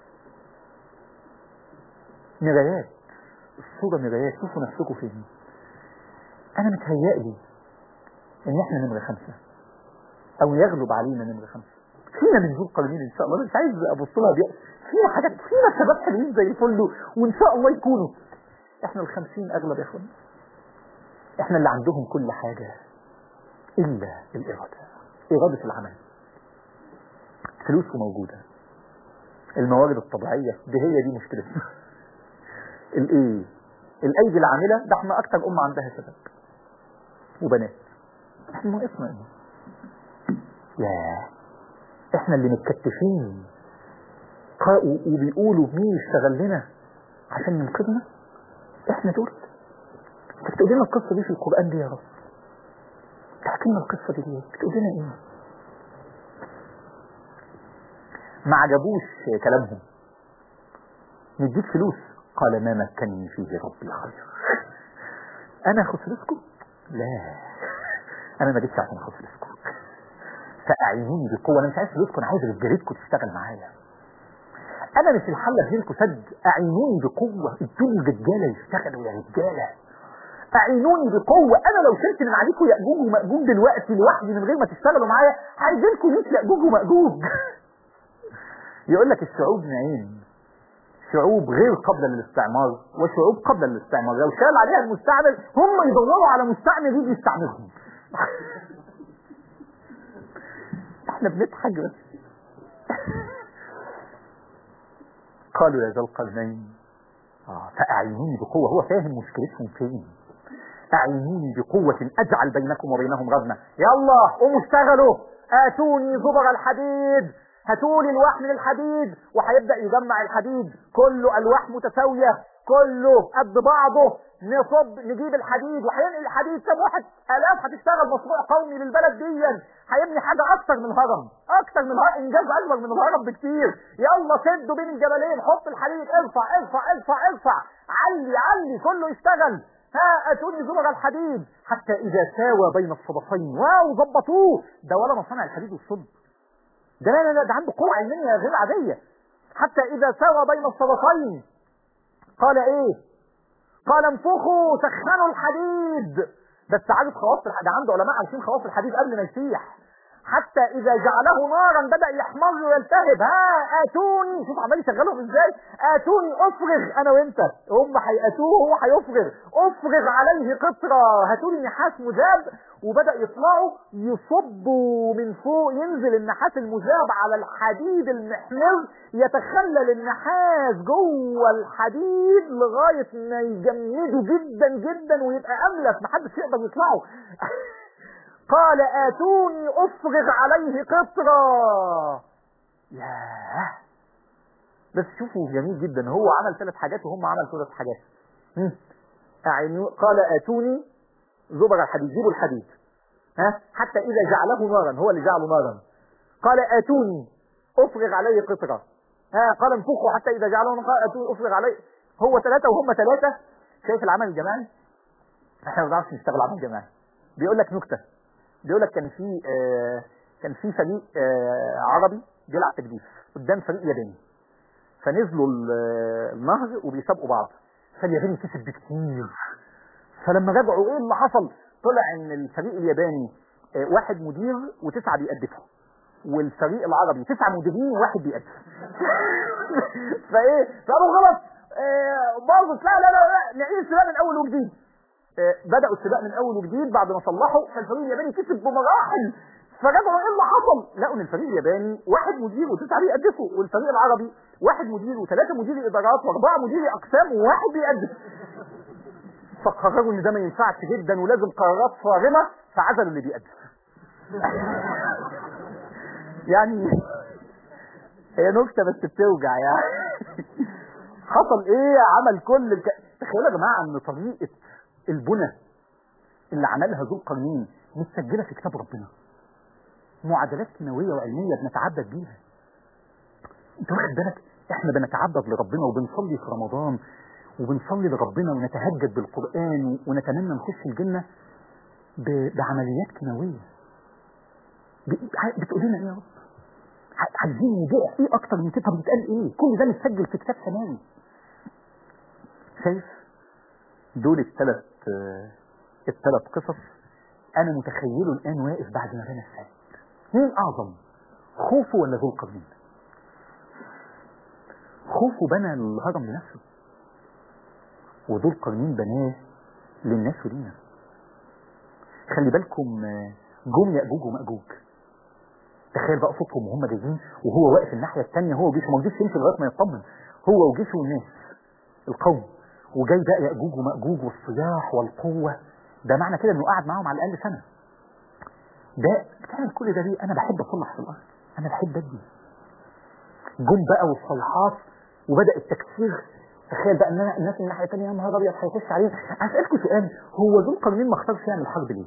مرايات الصورة مرايات شوفوا نفسكم فين انا متهيألي ان احنا نمرة خمسة او يغلب علينا نمرة خمسة فينا من ذو القرنين ان شاء الله أنا مش عايز ابص لها بيأس فينا حاجات فينا شباب حلوين زي الفل وان شاء الله يكونوا احنا الخمسين اغلب يا اخوانا احنا اللي عندهم كل حاجة الا الارادة ارادة العمل فلوسه موجودة الموارد الطبيعية دي هي دي مشكلتنا الايه الايدي العاملة ده احنا اكتر امة عندها شباب وبنات احنا ناقصنا ايه ياه احنا اللي متكتفين قا- و- وبيقولوا مين يشتغل لنا عشان ينقذنا احنا دول انت بتقول لنا القصه دي في القران دي يا رب تحكي لنا القصه دي ليه بتقول لنا ايه ما عجبوش كلامهم نديك فلوس قال ما مكنني فيه ربي خير انا اخد فلوسكم لا انا ما جيتش عشان اخد فلوسكم فاعينوني بقوه انا مش عايز فلوسكم انا عايز رجالتكم تشتغل معايا انا مش الحل اديلكم سد اعينوني بقوه ادوني رجاله يشتغلوا يا رجاله اعينوني بقوه انا لو شلت من عليكم ياجوج وماجوج دلوقتي لوحدي من غير ما تشتغلوا معايا هيجيلكم 100 ياجوج وماجوج يقول لك الشعوب نوعين شعوب غير قابله للاستعمار وشعوب قابله للاستعمار لو شال عليها المستعمر هم يدوروا على مستعمر يجي يستعمرهم احنا بنضحك بس قالوا يا ذا القرنين آه فأعينوني بقوة هو فاهم مشكلتهم فين أعينوني بقوة أجعل بينكم وبينهم رغمة يلا قوموا اشتغلوا آتوني زبر الحديد هاتولي الواح من الحديد وهيبدأ يجمع الحديد كله ألواح متساوية كله قد بعضه نصب نجيب الحديد وهينقل الحديد كم واحد آلاف هتشتغل مشروع قومي للبلد دي هيبني حاجة أكتر من هرم أكتر من هرم إنجاز أكبر من الهرم بكتير يلا شدوا بين الجبلين حط الحديد ارفع ارفع ارفع ارفع علي علي كله يشتغل ها اتوني زبر الحديد حتى اذا ساوى بين الصدفين واو ظبطوه ده ولا مصانع الحديد والصلب ده لا لا لا ده عنده قوة علمية غير عادية حتى اذا ساوى بين الصدفين قال ايه قال انفخوا سخنوا الحديد بس عارف خواص الحديد عنده علماء عارفين خواص الحديد قبل ما يسيح حتى اذا جعله نارا بدا يحمر ويلتهب ها اتوني شوف عمال يشغلهم ازاي اتوني افرغ انا وانت هم هياتوه وهو هيفرغ افرغ عليه قطره هاتولي نحاس مذاب وبدا يطلعوا يصبوا من فوق ينزل النحاس المذاب على الحديد المحمر يتخلل النحاس جوه الحديد لغايه ما يجمده جدا جدا ويبقى املس محدش يقدر يطلعه قال آتوني أفرغ عليه قطرة ياه بس شوفوا جميل جدا هو عمل ثلاث حاجات وهم عمل ثلاث حاجات هم. أعينوا قال آتوني زبر الحديد جيبوا الحديد ها حتى إذا جعله نارا هو اللي جعله نارا قال آتوني أفرغ عليه قطرة ها قال انفخوا حتى إذا جعله نارا قال آتوني أفرغ عليه هو ثلاثة وهم ثلاثة شايف العمل الجماعي احنا ما بنعرفش نشتغل عمل جماعي بيقول لك نكته بيقول لك كان في آه كان في فريق آه عربي بيلعب تجديف قدام فريق ياباني فنزلوا ال- آه، النهر وبيسابقوا بعض فالياباني كسب بكتير فلما رجعوا ايه اللي حصل طلع ان الفريق الياباني آه واحد مدير وتسعه بيقدفوا والفريق العربي تسعه مديرين وواحد بيقدف فايه فقالوا غلط آه باظت لا لا لا, لا نعيد السباق من اول وجديد آه، بدأوا السباق من أول وجديد بعد ما صلحوا فالفريق الياباني كسب بمراحل فرجعوا ايه اللي حصل؟ لقوا ان الفريق الياباني واحد مدير وتسعه بيقدفوا والفريق العربي واحد مدير وثلاثه مدير ادارات واربعه مدير اقسام وواحد بيقدف فقرروا ان ده ما ينفعش جدا ولازم قرارات صارمه فعزلوا اللي بيقدف يعني هي نكته بس بتوجع يعني حصل ايه عمل كل الك... تخيلوا يا جماعه ان طريقه البنى اللي عملها ذو القرنين متسجله في كتاب ربنا معادلات كيماويه وعلميه بنتعبد بيها انت واخد بالك احنا بنتعبد لربنا وبنصلي في رمضان وبنصلي لربنا ونتهجد بالقران ونتمنى نخش الجنه ب... بعمليات كيماويه ب... بتقول لنا ايه يا رب ع- عايزين نبيع ايه اكتر من كده طب بيتقال ايه كل ده متسجل في كتاب سماوي شايف دول الثلاث الثلاث قصص انا متخيله الان واقف بعد ما بنى السد مين اعظم خوفه ولا ذو القرنين خوفه بنى الهرم لنفسه وذو القرنين بناه للناس ولينا خلي بالكم آه، جم ياجوج وماجوج تخيل بقى صوتهم وهم جايين وهو واقف الناحيه الثانيه هو وجيشه ما رضيش يمشي لغايه ما يطمن هو وجيشه والناس القوم وجاي بقى ياجوج وماجوج والصياح والقوه ده معنى كده انه قعد معاهم على الاقل سنه ده بتعمل كل ده ليه انا بحب اصلح في الارض انا بحب ادي جم بقى والصيحات وبدا التكسير تخيل بقى ان انا الناس من الناحيه الثانيه يا نهار ابيض هيخش علينا اسالكم سؤال هو ذو القرنين ما اختارش يعمل حرب ليه؟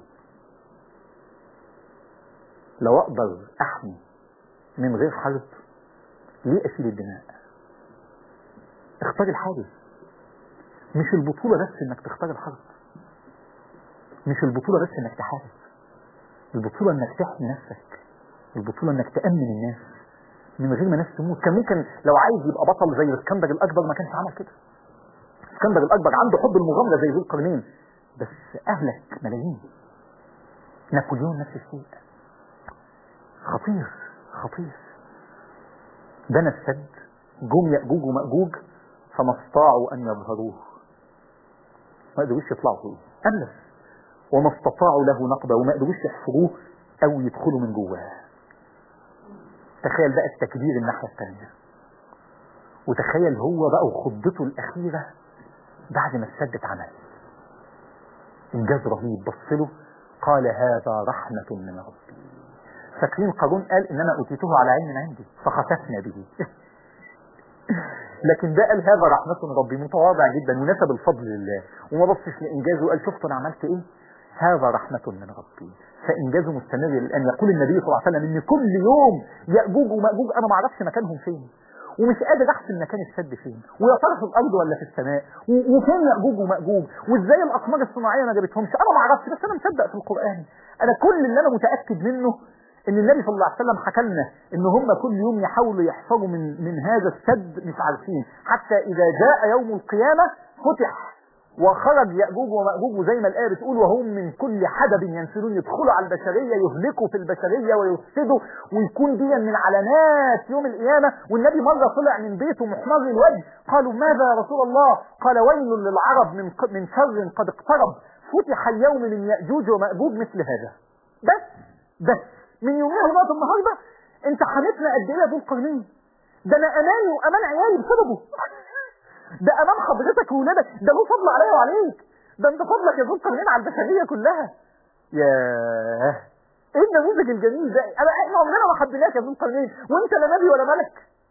لو اقدر احمي من غير حرب ليه اشيل الدماء؟ اختار الحارس مش البطولة بس انك تختار الحرب مش البطولة بس انك تحارب البطولة انك تحمي نفسك البطولة انك تأمن الناس من غير ما ناس تموت كان ممكن لو عايز يبقى بطل زي اسكندر الاكبر ما كانش عمل كده اسكندر الاكبر عنده حب المغامرة زي ذو القرنين بس اهلك ملايين نابليون نفس الشيء خطير خطير بنى السد جم يأجوج ومأجوج فما استطاعوا أن يظهروه ما قدروش يطلعوا فوق ألف وما استطاعوا له نقبة وما قدروش يحفروه أو يدخلوا من جواه تخيل بقى التكبير الناحية الثانية وتخيل هو بقى وخضته الأخيرة بعد ما السد اتعمل إنجاز رهيب بص له قال هذا رحمة من ربي فاكرين قارون قال إن أنا أوتيته على علم عندي فخسفنا به لكن ده قال هذا رحمة من ربي متواضع جدا ونسب الفضل لله وما بصش لإنجازه وقال شفت أنا عملت إيه هذا رحمة من ربي فإنجازه مستمر الآن يقول النبي صلى الله عليه وسلم إن كل يوم يأجوج ومأجوج أنا ما أعرفش مكانهم فين ومش قادر احسب مكان السد فين ويا ترى في الارض ولا في السماء و- وفين ياجوج وماجوج وازاي الاقمار الصناعيه ما جابتهمش انا ما اعرفش بس انا مصدق في القران انا كل اللي انا متاكد منه ان النبي صلى الله عليه وسلم حكى لنا ان هم كل يوم يحاولوا يحفروا من من هذا السد مش عارفين حتى اذا جاء يوم القيامه فتح وخرج يأجوج ومأجوج وزي ما الآية بتقول وهم من كل حدب ينسلون يدخلوا على البشرية يهلكوا في البشرية ويفسدوا ويكون دي من علامات يوم القيامة والنبي مرة طلع من بيته محمر الوجه قالوا ماذا يا رسول الله قال ويل للعرب من ق- من شر قد اقترب فتح اليوم من يأجوج ومأجوج مثل هذا بس بس من يوميها لغاية النهاردة انت حمتنا قد ايه يا ذو القرنين ده انا اماني وامان عيالي بسببه ده امام حضرتك وولادك ده له فضل عليا وعليك ده انت فضلك يا ذو القرنين على البشريه كلها ياه ايه النموذج الجميل ده انا احنا عمرنا ما حبيناك يا ذو القرنين وانت لا نبي ولا ملك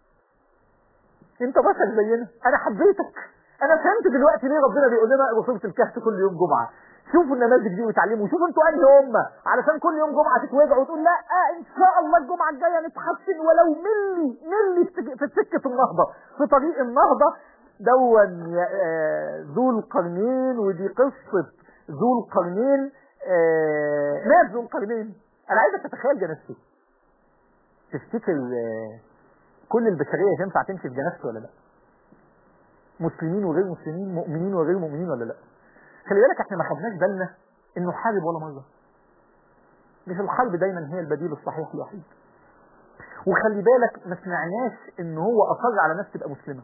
انت بشر زينا انا حبيتك انا فهمت دلوقتي ليه ربنا بيقول لنا اقروا سوره الكهف كل يوم جمعه شوفوا النماذج دي وتعلموا شوفوا انتوا انهي امه علشان كل يوم جمعه تتوجعوا وتقول لا ان شاء الله الجمعه الجايه نتحسن ولو ملي ملي في في سكه النهضه في طريق النهضه دون يا- آه، ذو القرنين ودي قصه ذو القرنين آه، مات ذو القرنين انا عايزك تتخيل جنازته تفتكر آه، كل البشريه تنفع تمشي في جنازته ولا لا مسلمين وغير مسلمين مؤمنين وغير مؤمنين ولا لا خلي بالك احنا ما خدناش بالنا انه حارب ولا مره مش الحرب دايما هي البديل الصحيح الوحيد وخلي بالك ما سمعناش ان هو اصر على ناس تبقى مسلمه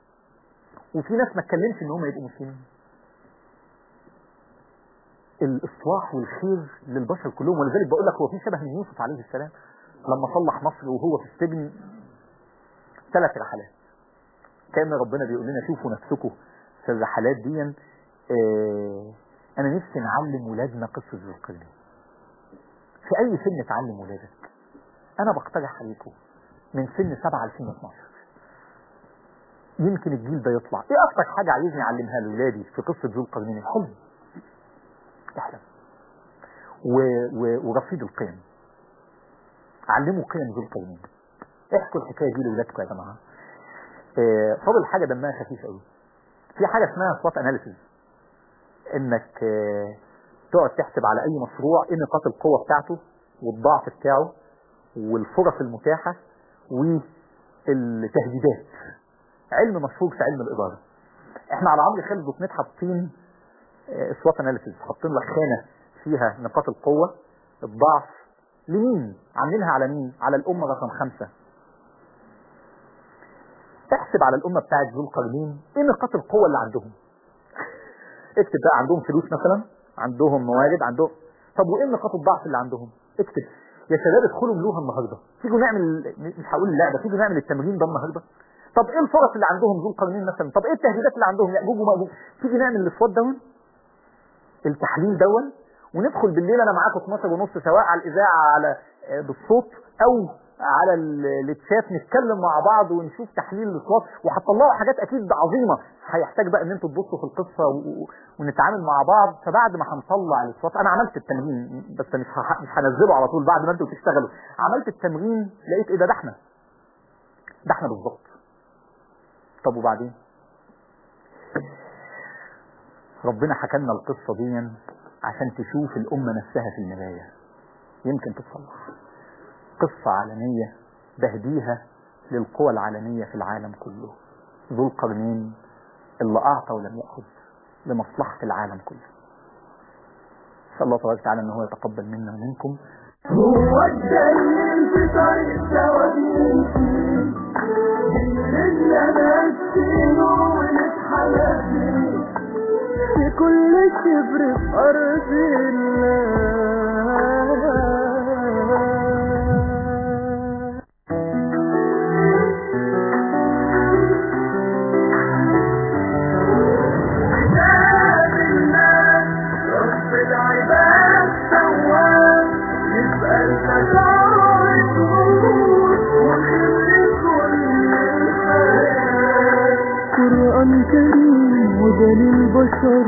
وفي ناس ما اتكلمش ان هم يبقوا مسلمين الاصلاح والخير للبشر كلهم ولذلك بقول لك هو في شبه من يوسف عليه السلام لما صلح مصر وهو في السجن ثلاث رحلات كان ربنا بيقول لنا شوفوا نفسكم في الرحلات دي اه انا نفسي نعلم ولادنا قصه ذو القرنين في اي سن تعلم ولادك انا بقترح عليكم من سن 7 ل 12 يمكن الجيل ده يطلع ايه اكتر حاجه عايزني اعلمها لاولادي في قصه ذو القرنين الحلم احلم و... و... ورصيد القيم علموا قيم ذو القرنين احكوا الحكايه دي لاولادكم يا جماعه آه، فاضل حاجه دمها خفيف قوي في حاجه اسمها سوات اناليسيز انك آه، تقعد تحسب على اي مشروع ايه نقاط القوه بتاعته والضعف بتاعه والفرص المتاحه والتهديدات علم مشهور في علم الاداره احنا على عمرو خالد دوت نت حاطين سوات اناليسيز حاطين لك خانه فيها نقاط القوه الضعف لمين عاملينها على مين على الامه رقم خمسة احسب على الامه بتاعت ذو القرنين ايه نقاط القوه اللي عندهم اكتب بقى عندهم فلوس مثلا عندهم موارد عندهم طب وايه نقاط الضعف اللي عندهم اكتب يا شباب ادخلوا ملوها النهارده تيجوا نعمل مش هقول اللعبه تيجوا نعمل التمرين ده النهارده طب ايه الفرص اللي عندهم ذو القرنين مثلا طب ايه التهديدات اللي عندهم ياجوج وماجوج تيجي نعمل الاسوات دون التحليل دون وندخل بالليل انا معاكم 12 ونص سواء على الاذاعه على آه، بالصوت او على ال- الشات نتكلم مع بعض ونشوف تحليل الاصوات وهتطلعوا حاجات اكيد عظيمه هيحتاج بقى ان انتوا تبصوا في القصه و- و- ونتعامل مع بعض فبعد ما هنطلع الاصوات انا عملت التمرين بس مش ه- مش هنزله على طول بعد ما انتوا تشتغلوا عملت التمرين لقيت ايه ده ده احنا ده احنا بالظبط طب وبعدين ربنا حكى لنا القصه دي عشان تشوف الامه نفسها في المرايه يمكن تتصلح قصة عالمية بهديها للقوى العالمية في العالم كله ذو القرنين اللي أعطى ولم يأخذ لمصلحة العالم كله نسأل الله تبارك وتعالى أن هو يتقبل منا ومنكم هو الدليل في طريق سوابين لنا السنين ونتحلى فيه في كل شبر في أرض الله عباد الله رب العباد تواب يسأل تشارع النور وخير كل الحياة قرآن كريم وده للبشر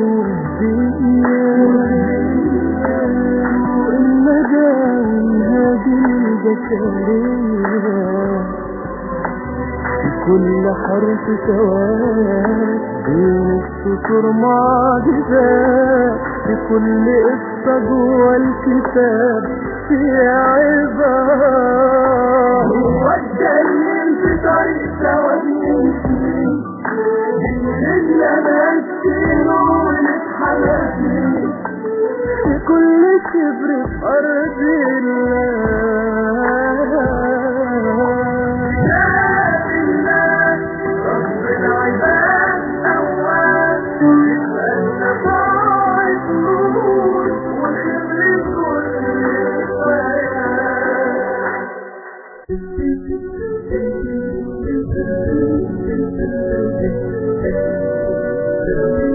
والنجاة هذه البشرية في كل حرف سواد بين السطور معجزات في كل قصة جوه الكتاب في عباد هو الدليل في طريق سواد لنا السنين ونتحلى فيه في كل شبر في أرض الله رب العباد أول يسأل شفاعة النور وخير كل الحياة